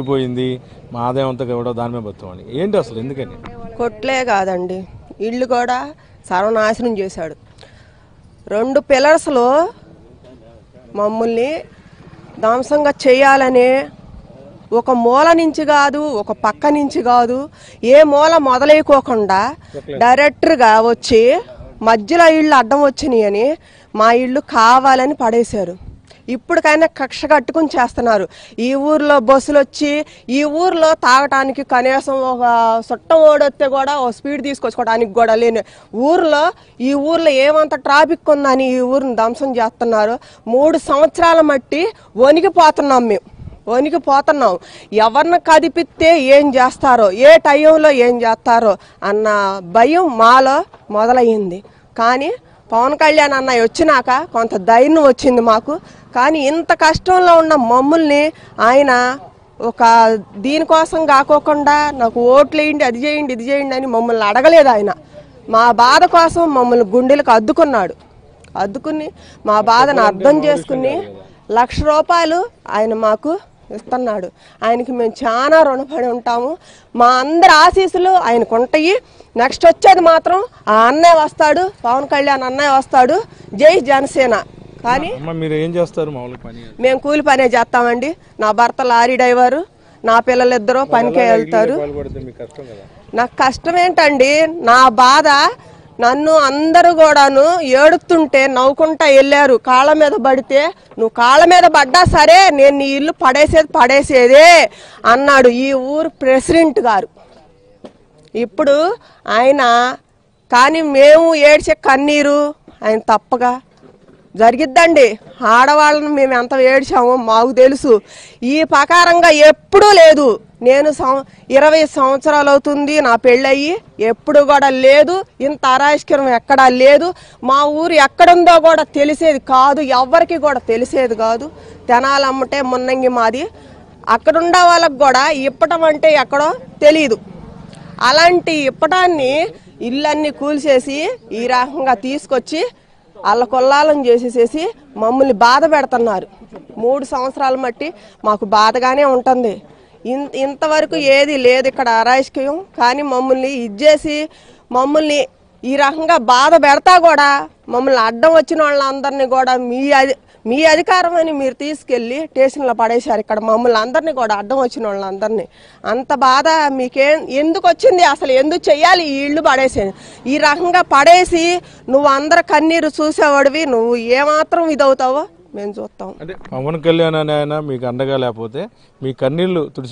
కొట్టుపోయింది మా ఆదాయం అంతా కూడా దాని మీద బతామని ఏంటి అసలు ఎందుకని కొట్లే కాదండి ఇల్లు కూడా సర్వనాశనం చేశాడు రెండు పిల్లర్స్లో మమ్మల్ని ధ్వంసంగా చేయాలని ఒక మూల నుంచి కాదు ఒక పక్క నుంచి కాదు ఏ మూల మొదలైకోకుండా డైరెక్టర్గా వచ్చి మధ్యలో ఇళ్ళు అడ్డం వచ్చినాయి అని మా ఇల్లు కావాలని పడేశారు ఇప్పటికైనా కక్ష కట్టుకుని చేస్తున్నారు ఈ ఊర్లో బస్సులు వచ్చి ఈ ఊర్లో తాగటానికి కనీసం ఒక చుట్టం ఓడొస్తే కూడా ఒక స్పీడ్ తీసుకొచ్చుకోవడానికి కూడా లేని ఊర్లో ఈ ఊర్లో ఏమంత ట్రాఫిక్ ఉందని ఈ ఊరిని ధ్వంసం చేస్తున్నారు మూడు సంవత్సరాల మట్టి వణికిపోతున్నాం మేము వణికిపోతున్నాం ఎవరిని కదిపిస్తే ఏం చేస్తారో ఏ టైంలో ఏం చేస్తారో అన్న భయం మాలో మొదలయ్యింది కానీ పవన్ కళ్యాణ్ అన్నయ్య వచ్చినాక కొంత ధైర్యం వచ్చింది మాకు కానీ ఇంత కష్టంలో ఉన్న మమ్మల్ని ఆయన ఒక దీనికోసం కాకోకుండా నాకు ఓట్లు వేయండి అది చేయండి ఇది చేయండి అని మమ్మల్ని అడగలేదు ఆయన మా బాధ కోసం మమ్మల్ని గుండెలకు అద్దుకున్నాడు అద్దుకుని మా బాధను అర్థం చేసుకుని లక్ష రూపాయలు ఆయన మాకు ఇస్తున్నాడు ఆయనకి మేము చాలా రుణపడి ఉంటాము మా అందరి ఆశీస్సులు ఆయనకు ఉంటాయి నెక్స్ట్ వచ్చేది మాత్రం ఆ అన్నయ్య వస్తాడు పవన్ కళ్యాణ్ అన్నయ్య వస్తాడు జై జనసేన కానీ అమ్మ మీరు ఏం చేస్తారు మామూలుగా పని మేము కూలి పనే చేస్తామండి నా భర్త లారీ డ్రైవరు నా పిల్లలిద్దరూ పనికే వెళ్తారు పాల్పడితే మీకు కష్టం కదా నాకు కష్టం ఏంటండి నా బాధ నన్ను అందరూ కూడాను ఏడుతుంటే నవ్వుకుంటా వెళ్ళారు కాళ్ళ మీద పడితే నువ్వు కాళ్ళ మీద పడ్డా సరే నేను నీ ఇల్లు పడేసేది పడేసేదే అన్నాడు ఈ ఊరు ప్రెసిడెంట్ గారు ఇప్పుడు ఆయన కానీ మేము ఏడ్చే కన్నీరు ఆయన తప్పగా జరిగిద్దండి ఆడవాళ్ళని మేము ఎంత ఏడ్చామో మాకు తెలుసు ఈ ప్రకారంగా ఎప్పుడూ లేదు నేను సం ఇరవై సంవత్సరాలు అవుతుంది నా పెళ్ళయి ఎప్పుడు కూడా లేదు ఇంత అరాజకరం ఎక్కడా లేదు మా ఊరు ఎక్కడుందో కూడా తెలిసేది కాదు ఎవ్వరికి కూడా తెలిసేది కాదు తెనాలమ్మటే మున్నంగి మాది అక్కడుండే వాళ్ళకి కూడా ఇప్పటం అంటే ఎక్కడో తెలియదు అలాంటి ఇప్పటాన్ని ఇల్లన్నీ కూల్చేసి ఈ రకంగా తీసుకొచ్చి అల్లకొల్లాలం చేసేసేసి మమ్మల్ని బాధ పెడుతున్నారు మూడు సంవత్సరాల మట్టి మాకు బాధగానే ఉంటుంది ఇన్ ఇంతవరకు ఏది లేదు ఇక్కడ అరాజకీయం కానీ మమ్మల్ని ఇచ్చేసి మమ్మల్ని ఈ రకంగా బాధ పెడతా కూడా మమ్మల్ని అడ్డం వచ్చిన వాళ్ళందరినీ కూడా మీ అది మీ అధికారం అని మీరు తీసుకెళ్ళి స్టేషన్లో పడేశారు ఇక్కడ మమ్మల్ని అందరినీ కూడా అడ్డం వచ్చిన వాళ్ళందరినీ అంత బాధ మీకేం ఎందుకు వచ్చింది అసలు ఎందుకు చెయ్యాలి ఈ ఇల్లు పడేసాను ఈ రకంగా పడేసి నువ్వు అందరు కన్నీరు చూసేవాడివి నువ్వు ఏమాత్రం ఇదవుతావో మేము చూస్తాం అంటే పవన్ కళ్యాణ్ అనే ఆయన మీకు అండగా లేకపోతే మీ కన్నీళ్లు తుడిచి